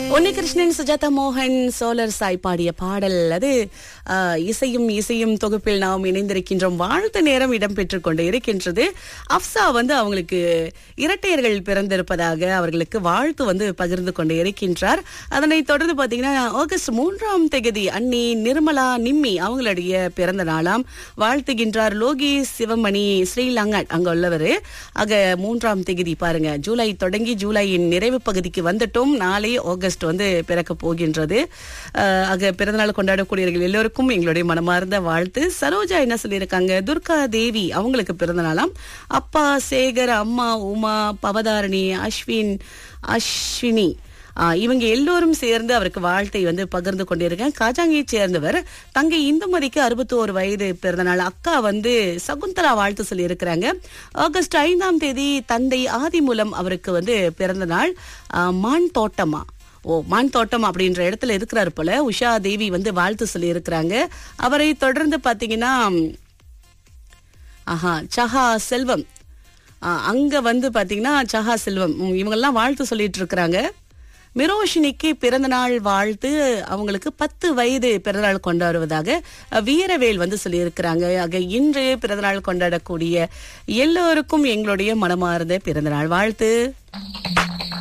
உன்னிகிருஷ்ணன் சுஜாதா மோகன் சோலர் சாய் பாடிய பாடல் அது ஆஹ், இசையும் இசையும் தொகுப்பில் நாம் இணைந்திருக்கின்றோம் வாழ்த்து நேரம் இடம்பெற்றுக் கொண்டு இருக்கின்றது அப்சா வந்து அவங்களுக்கு இரட்டையர்கள் பிறந்திருப்பதாக அவர்களுக்கு வாழ்த்து வந்து பகிர்ந்து கொண்டு இருக்கின்றார் அதனைத் தொடர்ந்து பாத்தீங்கன்னா ஆகஸ்ட் மூன்றாம் தேதி அன்னி நிர்மலா நிம்மி அவங்களுடைய பிறந்த நாளாம் வாழ்த்துகின்றார் லோகி சிவமணி ஸ்ரீலங்கட் அங்க உள்ளவர் ஆக மூன்றாம் தேதி பாருங்க ஜூலை தொடங்கி ஜூலையின் நிறைவு பகுதிக்கு வந்துட்டோம் நாளை ஆகஸ்ட் வந்து பிறக்க போகின்றது அஹ், ஆக பிறந்தநாள் கொண்டாடக்கூடியவர்கள் எல்லோருக்கும் எங்களுடைய மனமார்ந்த வாழ்த்து சரோஜா என்ன சொல்லியிருக்காங்க துர்கா தேவி அவங்களுக்கு பிறந்த நாளாம் அப்பா சேகர் அம்மா உமா பவதாரணி அஸ்வின் அஸ்வினி ஆ, இவங்க எல்லோரும் சேர்ந்து அவருக்கு வாழ்த்தை வந்து பகிர்ந்து கொண்டிருக்கேன் காஜாங்கியை சேர்ந்தவர் தங்கை இந்துமதிக்கு அறுபத்தோரு வயது பிறந்த நாள் அக்கா வந்து சகுந்தலா வாழ்த்து சொல்லி இருக்கிறாங்க ஆகஸ்ட் ஐந்தாம் தேதி தந்தை ஆதிமூலம் அவருக்கு வந்து பிறந்த நாள் ஆ, மான் தோட்டமா ஓ மான் தோட்டம் அப்படின்ற இடத்துல இருக்கிறாரு போல உஷா தேவி வந்து வாழ்த்து சொல்லி இருக்கிறாங்க அவரை தொடர்ந்து பாத்தீங்கன்னா ஆஹா சஹா செல்வம் ஆ, அங்க வந்து பாத்தீங்கன்னா சஹா செல்வம் ம், இவங்கெல்லாம் வாழ்த்து சொல்லிட்டு இருக்கிறாங்க மிரோஷினிக்கு பிறந்தநாள் வாழ்த்து அவங்களுக்கு பத்து வயது பிறந்தநாள் கொண்டாடுவதாக அ, வீரவேல் வந்து சொல்லியிருக்கிறாங்க ஆக இன்று பிறந்தநாள் கொண்டாடக்கூடிய எல்லோருக்கும் எங்களுடைய மனமார்ந்த பிறந்தநாள் வாழ்த்து